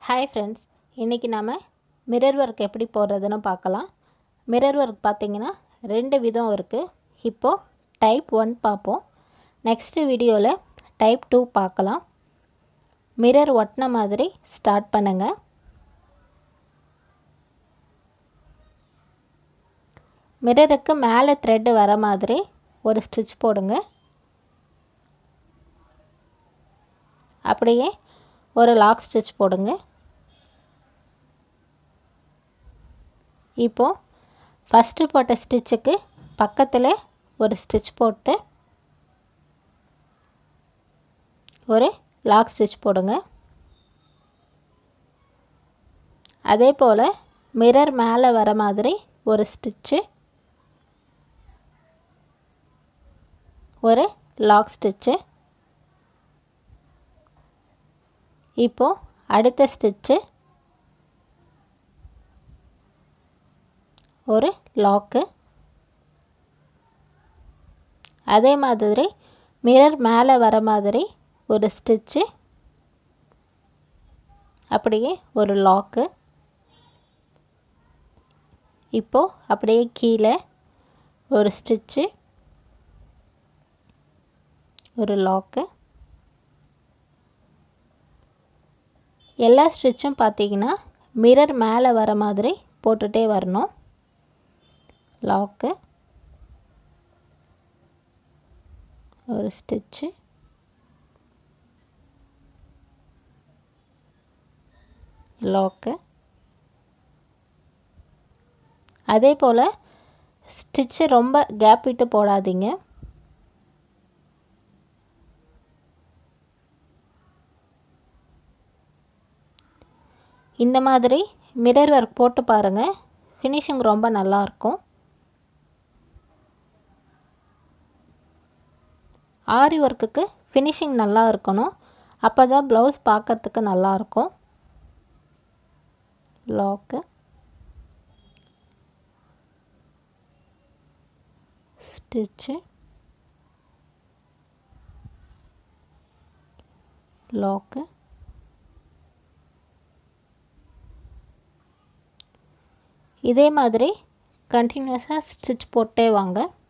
hi friends இன்றைக்கி நாம் mirror work எப்படி போடுறதுன்னு பார்க்கலாம் மிரர் ஒர்க் பார்த்தீங்கன்னா ரெண்டு விதம் இருக்குது இப்போது டைப் ஒன் பார்ப்போம் நெக்ஸ்ட்டு வீடியோவில் டைப் டூ பார்க்கலாம் மிரர் ஒட்டின மாதிரி ஸ்டார்ட் பண்ணுங்கள் மிரருக்கு மேலே த்ரெட்டு வர மாதிரி ஒரு ஸ்டிச் போடுங்க அப்படியே ஒரு லாக் ஸ்டிச் போடுங்க இப்போது ஃபஸ்ட்டு போட்ட ஸ்டிச்சுக்கு பக்கத்தில் ஒரு ஸ்டிச் போட்டு ஒரு லாக் ஸ்டிச் போடுங்க அதே போல் மிரர் மேலே வர மாதிரி ஒரு ஸ்டிச்சு ஒரு லாக் ஸ்டிச்சு இப்போது அடுத்த ஸ்டிச்சு ஒரு லாக்கு அதே மாதிரி மிரர் மேலே வர மாதிரி ஒரு ஸ்டிச்சு அப்படியே ஒரு லாக்கு இப்போது அப்படியே கீழே ஒரு ஸ்டிச்சு ஒரு லாக்கு எல்லா ஸ்டிச்சும் பார்த்தீங்கன்னா மிரர் மேலே வர மாதிரி போட்டுகிட்டே வரணும் லாக்கு ஒரு ஸ்டிச்சு லாக்கு அதே போல் ஸ்டிச்சு ரொம்ப கேப் விட்டு போடாதீங்க இந்த மாதிரி மிரர் ஒர்க் போட்டு பாருங்கள் ஃபினிஷிங் ரொம்ப நல்லாயிருக்கும் ஆரி ஒர்க்குக்கு ஃபினிஷிங் நல்லா இருக்கணும் அப்போ தான் ப்ளவுஸ் பார்க்குறதுக்கு நல்லாயிருக்கும் லாக்கு ஸ்டிச்சு லாக்கு இதே மாதிரி கண்டினியூஸாக ஸ்டிச் போட்டே வாங்க